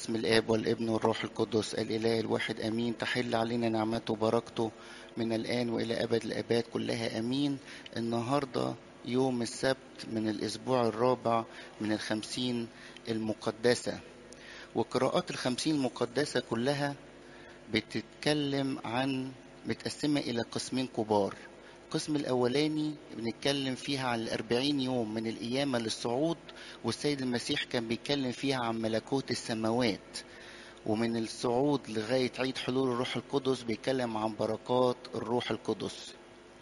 باسم الآب والابن والروح القدس الإله الواحد أمين تحل علينا نعمته وبركته من الآن وإلى أبد الآباد كلها أمين النهاردة يوم السبت من الأسبوع الرابع من الخمسين المقدسة وقراءات الخمسين المقدسة كلها بتتكلم عن متقسمة إلى قسمين كبار القسم الأولاني بنتكلم فيها عن الأربعين يوم من القيامة للصعود والسيد المسيح كان بيتكلم فيها عن ملكوت السماوات ومن الصعود لغاية عيد حلول الروح القدس بيتكلم عن بركات الروح القدس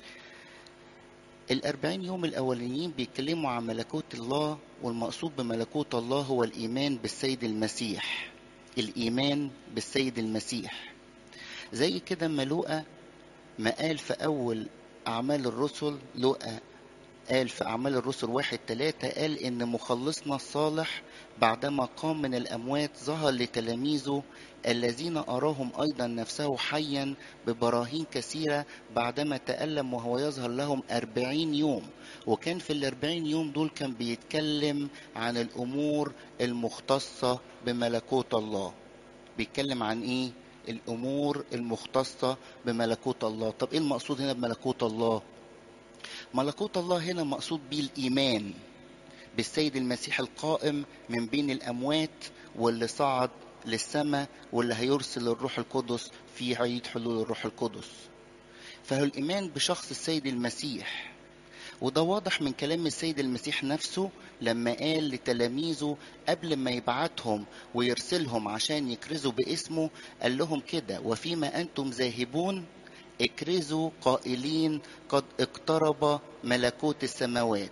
الأربعين يوم الأولانيين بيتكلموا عن ملكوت الله والمقصود بملكوت الله هو الإيمان بالسيد المسيح الإيمان بالسيد المسيح زي كده ما لوقا ما قال في أول أعمال الرسل لوقا قال في أعمال الرسل واحد ثلاثة قال إن مخلصنا الصالح بعدما قام من الأموات ظهر لتلاميذه الذين أراهم أيضا نفسه حيا ببراهين كثيرة بعدما تألم وهو يظهر لهم أربعين يوم وكان في الأربعين يوم دول كان بيتكلم عن الأمور المختصة بملكوت الله بيتكلم عن إيه؟ الأمور المختصة بملكوت الله طب إيه المقصود هنا بملكوت الله؟ ملكوت الله هنا مقصود به الإيمان بالسيد المسيح القائم من بين الأموات واللي صعد للسماء واللي هيرسل الروح القدس في عيد حلول الروح القدس فهو الإيمان بشخص السيد المسيح وده واضح من كلام السيد المسيح نفسه لما قال لتلاميذه قبل ما يبعتهم ويرسلهم عشان يكرزوا باسمه قال لهم كده وفيما أنتم ذاهبون اكرزوا قائلين قد اقترب ملكوت السماوات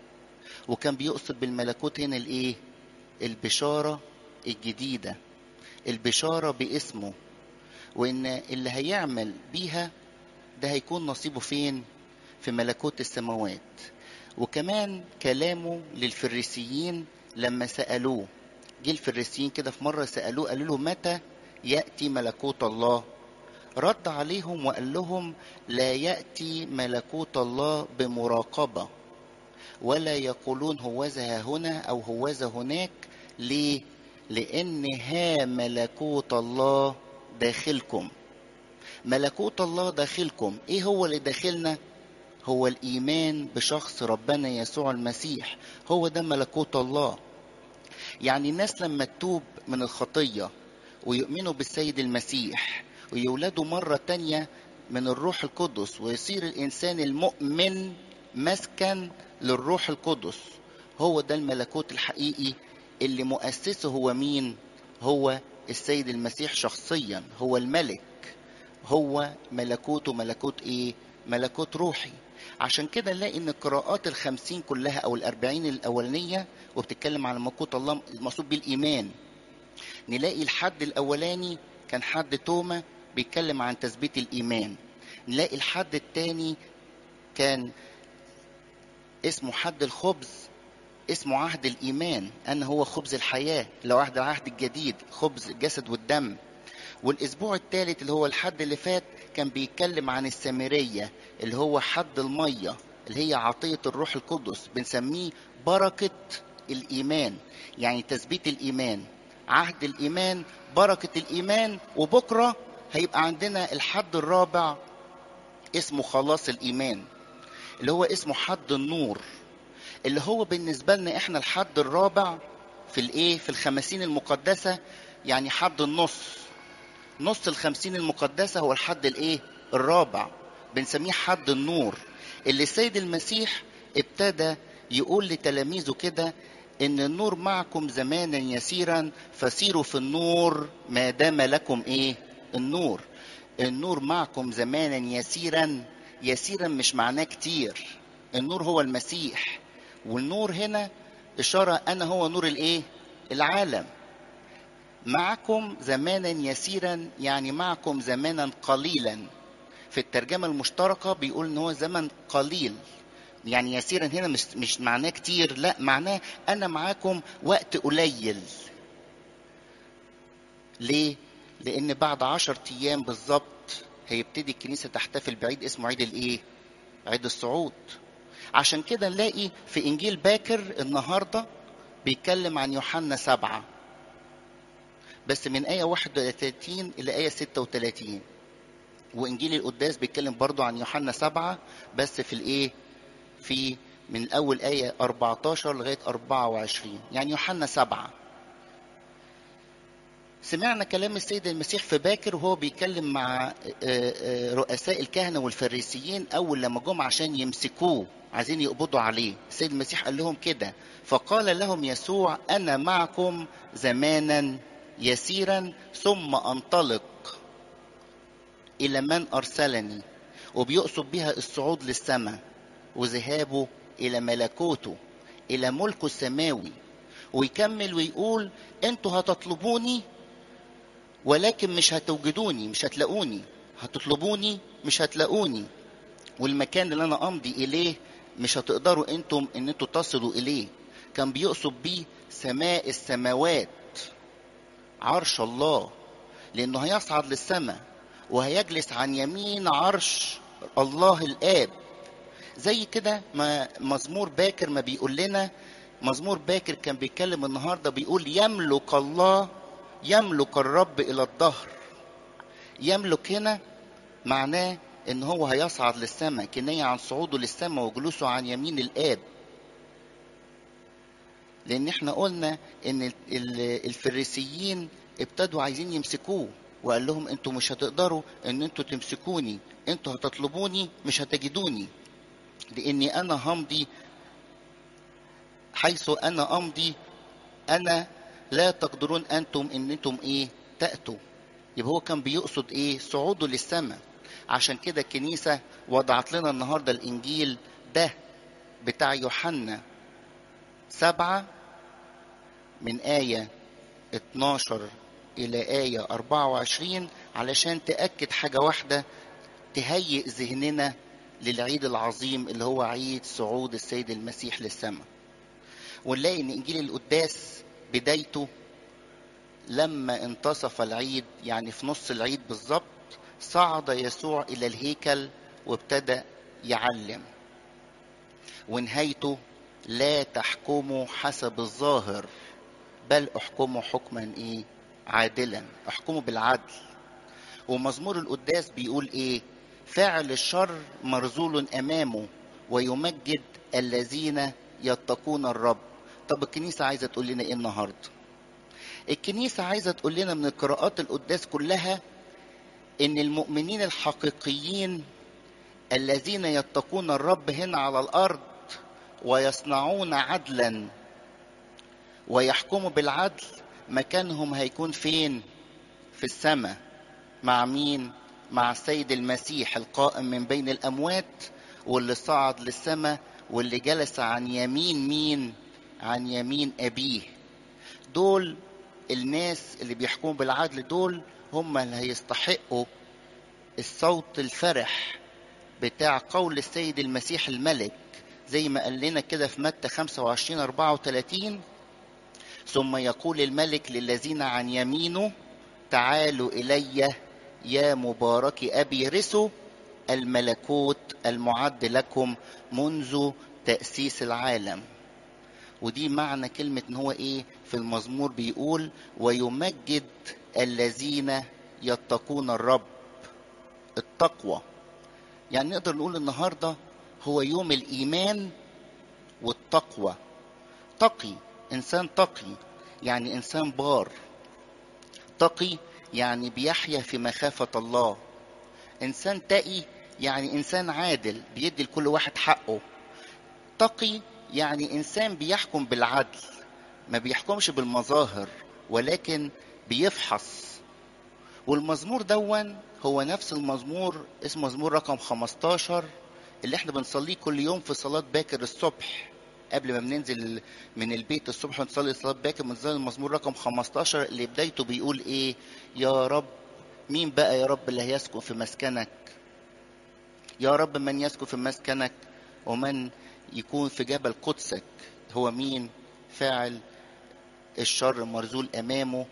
وكان بيقصد بالملكوت هنا الايه البشاره الجديده البشاره باسمه وان اللي هيعمل بيها ده هيكون نصيبه فين في ملكوت السماوات وكمان كلامه للفريسيين لما سالوه جه الفريسيين كده في مره سالوه قالوا له متى ياتي ملكوت الله رد عليهم وقال لهم لا ياتي ملكوت الله بمراقبه ولا يقولون هوذا هنا او هوذا هناك ليه لان ها ملكوت الله داخلكم ملكوت الله داخلكم ايه هو اللي داخلنا هو الايمان بشخص ربنا يسوع المسيح هو ده ملكوت الله يعني الناس لما تتوب من الخطيه ويؤمنوا بالسيد المسيح ويولدوا مرة تانية من الروح القدس ويصير الإنسان المؤمن مسكن للروح القدس هو ده الملكوت الحقيقي اللي مؤسسه هو مين هو السيد المسيح شخصيا هو الملك هو ملكوته ملكوت ايه ملكوت روحي عشان كده نلاقي ان القراءات الخمسين كلها او الاربعين الاولانية وبتتكلم عن ملكوت الله المقصود بالايمان نلاقي الحد الاولاني كان حد توما بيتكلم عن تثبيت الإيمان نلاقي الحد التاني كان اسمه حد الخبز اسمه عهد الإيمان أن هو خبز الحياة لو عهد العهد الجديد خبز الجسد والدم والأسبوع الثالث اللي هو الحد اللي فات كان بيتكلم عن السامرية اللي هو حد المية اللي هي عطية الروح القدس بنسميه بركة الإيمان يعني تثبيت الإيمان عهد الإيمان بركة الإيمان وبكرة هيبقى عندنا الحد الرابع اسمه خلاص الإيمان اللي هو اسمه حد النور اللي هو بالنسبة لنا احنا الحد الرابع في الايه في الخمسين المقدسة يعني حد النص نص الخمسين المقدسة هو الحد الايه الرابع بنسميه حد النور اللي السيد المسيح ابتدى يقول لتلاميذه كده ان النور معكم زمانا يسيرا فسيروا في النور ما دام لكم ايه النور النور معكم زمانا يسيرا يسيرا مش معناه كتير النور هو المسيح والنور هنا اشاره انا هو نور الايه العالم معكم زمانا يسيرا يعني معكم زمانا قليلا في الترجمه المشتركه بيقول ان هو زمن قليل يعني يسيرا هنا مش مش معناه كتير لا معناه انا معاكم وقت قليل ليه لان بعد عشر ايام بالظبط هيبتدي الكنيسه تحتفل بعيد اسمه عيد الايه عيد الصعود عشان كده نلاقي في انجيل باكر النهارده بيتكلم عن يوحنا سبعة بس من آية 31 إلى آية 36 وإنجيل القداس بيتكلم برضو عن يوحنا سبعة بس في الإيه في من أول آية 14 لغاية 24 يعني يوحنا سبعة سمعنا كلام السيد المسيح في باكر وهو بيتكلم مع رؤساء الكهنة والفريسيين أول لما جم عشان يمسكوه عايزين يقبضوا عليه السيد المسيح قال لهم كده فقال لهم يسوع أنا معكم زمانا يسيرا ثم أنطلق إلى من أرسلني وبيقصد بها الصعود للسماء وذهابه إلى ملكوته إلى ملكه السماوي ويكمل ويقول انتوا هتطلبوني ولكن مش هتوجدوني مش هتلاقوني هتطلبوني مش هتلاقوني والمكان اللي انا امضي اليه مش هتقدروا انتم ان انتوا تصلوا اليه كان بيقصد بيه سماء السماوات عرش الله لانه هيصعد للسماء وهيجلس عن يمين عرش الله الاب زي كده ما مزمور باكر ما بيقول لنا مزمور باكر كان بيتكلم النهارده بيقول يملك الله يملك الرب الى الظهر يملك هنا معناه ان هو هيصعد للسماء كناية عن صعوده للسماء وجلوسه عن يمين الاب لان احنا قلنا ان الفريسيين ابتدوا عايزين يمسكوه وقال لهم انتوا مش هتقدروا ان انتوا تمسكوني انتوا هتطلبوني مش هتجدوني لاني انا همضي حيث انا امضي انا لا تقدرون انتم ان انتم ايه تاتوا يبقى هو كان بيقصد ايه صعوده للسماء عشان كده الكنيسه وضعت لنا النهارده الانجيل ده بتاع يوحنا سبعة من آية 12 إلى آية 24 علشان تأكد حاجة واحدة تهيئ ذهننا للعيد العظيم اللي هو عيد صعود السيد المسيح للسماء ونلاقي ان انجيل القداس بدايته لما انتصف العيد يعني في نص العيد بالظبط صعد يسوع الى الهيكل وابتدى يعلم ونهايته لا تحكموا حسب الظاهر بل احكموا حكما ايه عادلا احكموا بالعدل ومزمور القداس بيقول ايه فاعل الشر مرذول امامه ويمجد الذين يتقون الرب طب الكنيسه عايزه تقول لنا ايه النهارده الكنيسه عايزه تقول لنا من القراءات القداس كلها ان المؤمنين الحقيقيين الذين يتقون الرب هنا على الارض ويصنعون عدلا ويحكموا بالعدل مكانهم هيكون فين في السماء مع مين مع السيد المسيح القائم من بين الاموات واللي صعد للسماء واللي جلس عن يمين مين عن يمين ابيه دول الناس اللي بيحكموا بالعدل دول هم اللي هيستحقوا الصوت الفرح بتاع قول السيد المسيح الملك زي ما قال لنا كده في متى 25 34 ثم يقول الملك للذين عن يمينه تعالوا الي يا مبارك ابي رثوا الملكوت المعد لكم منذ تاسيس العالم ودي معنى كلمه ان هو ايه في المزمور بيقول ويمجد الذين يتقون الرب التقوى يعني نقدر نقول النهارده هو يوم الايمان والتقوى تقي انسان تقي يعني انسان بار تقي يعني بيحيا في مخافه الله انسان تقي يعني انسان عادل بيدي لكل واحد حقه تقي يعني انسان بيحكم بالعدل ما بيحكمش بالمظاهر ولكن بيفحص والمزمور دون هو نفس المزمور اسمه مزمور رقم 15 اللي احنا بنصليه كل يوم في صلاة باكر الصبح قبل ما بننزل من البيت الصبح ونصلي صلاة باكر بنصلي المزمور رقم 15 اللي بدايته بيقول ايه يا رب مين بقى يا رب اللي هيسكن في مسكنك يا رب من يسكن في مسكنك ومن يكون في جبل قدسك هو مين فاعل الشر مرذول امامه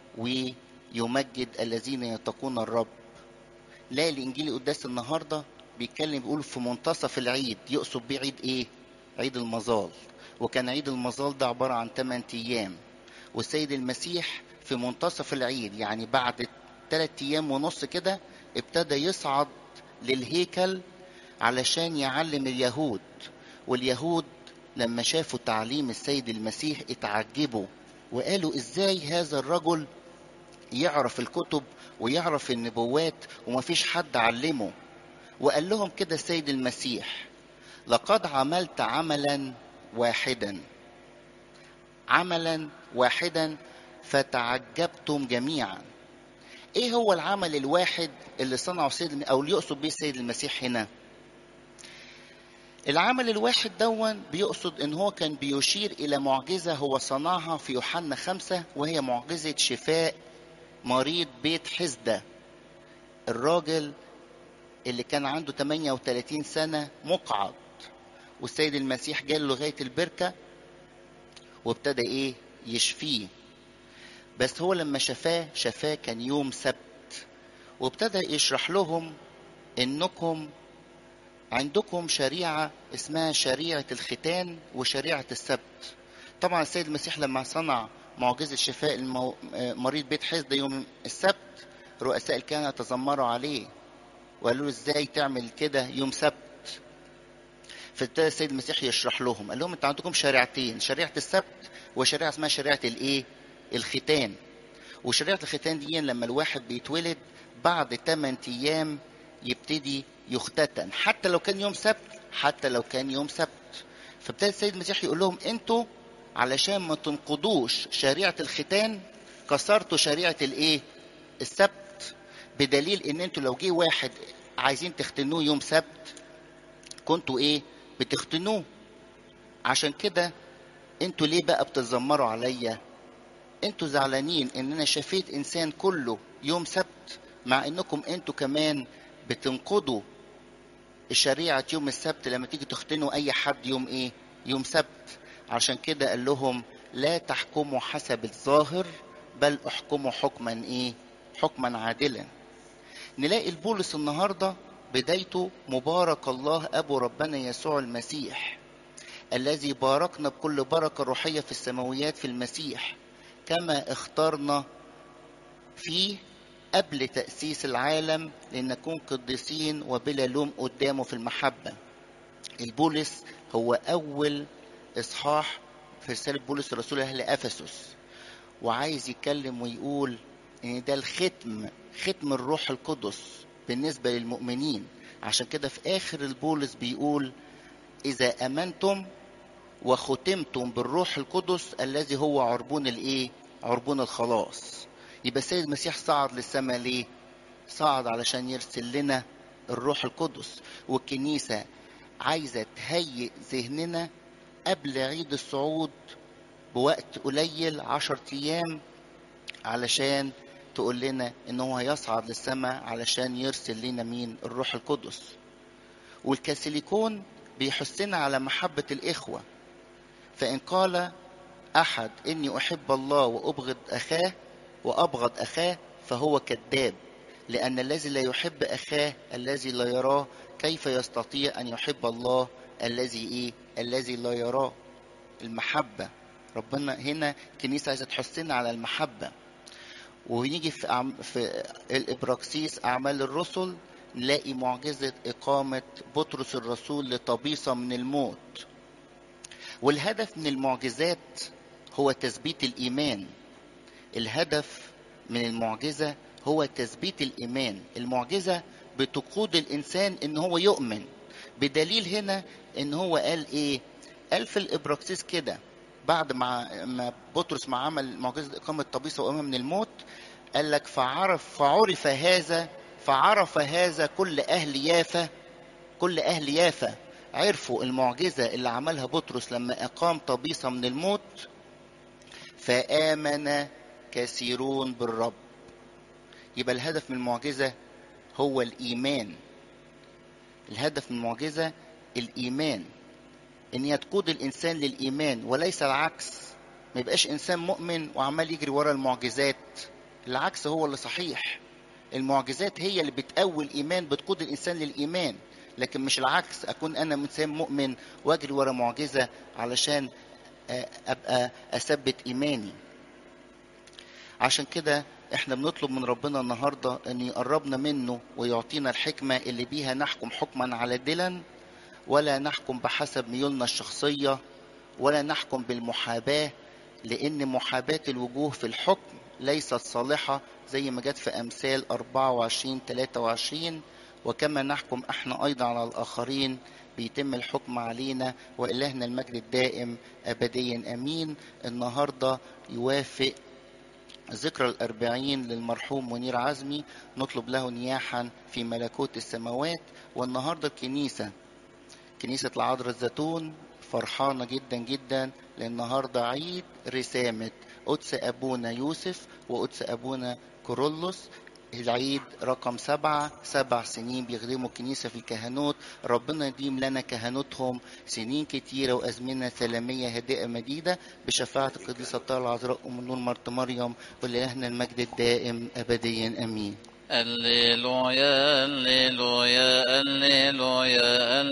ويمجد الذين يتقون الرب لا الانجيل القداس النهارده بيتكلم بيقول في منتصف العيد يقصد بيه عيد ايه عيد المظال وكان عيد المظال ده عبارة عن 8 أيام والسيد المسيح في منتصف العيد يعني بعد ثلاث ايام ونص كده ابتدى يصعد للهيكل علشان يعلم اليهود واليهود لما شافوا تعليم السيد المسيح اتعجبوا وقالوا ازاي هذا الرجل يعرف الكتب ويعرف النبوات ومفيش حد علمه وقال لهم كده السيد المسيح لقد عملت عملا واحدا عملا واحدا فتعجبتم جميعا ايه هو العمل الواحد اللي صنعه السيد او اللي يقصد به السيد المسيح هنا العمل الواحد دون بيقصد ان هو كان بيشير الى معجزه هو صنعها في يوحنا خمسة وهي معجزه شفاء مريض بيت حزده الراجل اللي كان عنده 38 سنه مقعد والسيد المسيح جاله لغايه البركه وابتدى ايه يشفيه بس هو لما شفاه شفاه كان يوم سبت وابتدى يشرح لهم انكم عندكم شريعة اسمها شريعة الختان وشريعة السبت طبعا السيد المسيح لما صنع معجزة شفاء المو... مريض بيت حزدة يوم السبت رؤساء الكهنة تذمروا عليه وقالوا له ازاي تعمل كده يوم سبت فابتدى السيد المسيح يشرح لهم قال لهم انتوا عندكم شريعتين شريعة السبت وشريعة اسمها شريعة الايه الختان وشريعة الختان دي لما الواحد بيتولد بعد 8 ايام يبتدي يختتن حتى لو كان يوم سبت حتى لو كان يوم سبت فابتدى السيد المسيح يقول لهم انتوا علشان ما تنقضوش شريعة الختان كسرتوا شريعة الايه السبت بدليل ان انتوا لو جه واحد عايزين تختنوه يوم سبت كنتوا ايه بتختنوه عشان كده انتوا ليه بقى بتتذمروا عليا انتوا زعلانين ان انا شفيت انسان كله يوم سبت مع انكم انتوا كمان بتنقضوا شريعة يوم السبت لما تيجي تختنوا أي حد يوم إيه؟ يوم سبت عشان كده قال لهم لا تحكموا حسب الظاهر بل احكموا حكما إيه؟ حكما عادلا نلاقي البولس النهاردة بدايته مبارك الله أبو ربنا يسوع المسيح الذي باركنا بكل بركة روحية في السماويات في المسيح كما اخترنا فيه قبل تأسيس العالم لنكون قديسين وبلا لوم قدامه في المحبة البولس هو أول إصحاح في رسالة بولس الرسول أهل أفسس وعايز يتكلم ويقول إن ده الختم ختم الروح القدس بالنسبة للمؤمنين عشان كده في آخر البولس بيقول إذا أمنتم وختمتم بالروح القدس الذي هو عربون الإيه؟ عربون الخلاص يبقى السيد المسيح صعد للسماء ليه؟ صعد علشان يرسل لنا الروح القدس والكنيسة عايزة تهيئ ذهننا قبل عيد الصعود بوقت قليل عشر أيام علشان تقول لنا إن هو هيصعد للسماء علشان يرسل لنا مين؟ الروح القدس والكاثوليكون بيحثنا على محبة الإخوة فإن قال أحد إني أحب الله وأبغض أخاه وأبغض أخاه فهو كذاب لأن الذي لا يحب أخاه الذي لا يراه كيف يستطيع أن يحب الله الذي إيه الذي لا يراه المحبة ربنا هنا الكنيسة عايزة تحثنا على المحبة ونيجي في, أعم في الإبراكسيس أعمال الرسل نلاقي معجزة إقامة بطرس الرسول لطبيصة من الموت والهدف من المعجزات هو تثبيت الإيمان الهدف من المعجزة هو تثبيت الإيمان المعجزة بتقود الإنسان إن هو يؤمن بدليل هنا إن هو قال إيه قال في الإبراكسيس كده بعد ما ما بطرس ما عمل معجزة إقامة طبيسة وقامها من الموت قال لك فعرف فعرف هذا فعرف هذا كل أهل يافا كل أهل يافا عرفوا المعجزة اللي عملها بطرس لما أقام طبيسة من الموت فآمن كثيرون بالرب يبقى الهدف من المعجزة هو الإيمان الهدف من المعجزة الإيمان إن هي تقود الإنسان للإيمان وليس العكس ما يبقاش إنسان مؤمن وعمال يجري ورا المعجزات العكس هو اللي صحيح المعجزات هي اللي بتقوي الإيمان بتقود الإنسان للإيمان لكن مش العكس أكون أنا إنسان مؤمن وأجري ورا معجزة علشان أبقى أثبت إيماني عشان كده احنا بنطلب من ربنا النهارده ان يقربنا منه ويعطينا الحكمه اللي بيها نحكم حكما عادلا ولا نحكم بحسب ميولنا الشخصيه ولا نحكم بالمحاباه لان محاباه الوجوه في الحكم ليست صالحه زي ما جت في امثال 24 23 وكما نحكم احنا ايضا على الاخرين بيتم الحكم علينا والهنا المجد الدائم ابديا امين النهارده يوافق ذكرى الأربعين للمرحوم منير عزمي نطلب له نياحا في ملكوت السماوات والنهاردة الكنيسة كنيسة العذراء الزيتون فرحانة جدا جدا لأن النهاردة عيد رسامة قدس أبونا يوسف وقدس أبونا كورولوس العيد رقم سبعة سبع سنين بيخدموا الكنيسة في الكهنوت ربنا يديم لنا كهنوتهم سنين كتيرة وأزمنة سلامية هادئة مديدة بشفاعة القديسة الطاهرة العذراء أم النور مرت مريم ولإلهنا المجد الدائم أبديا أمين الليلويا الليلويا الليلويا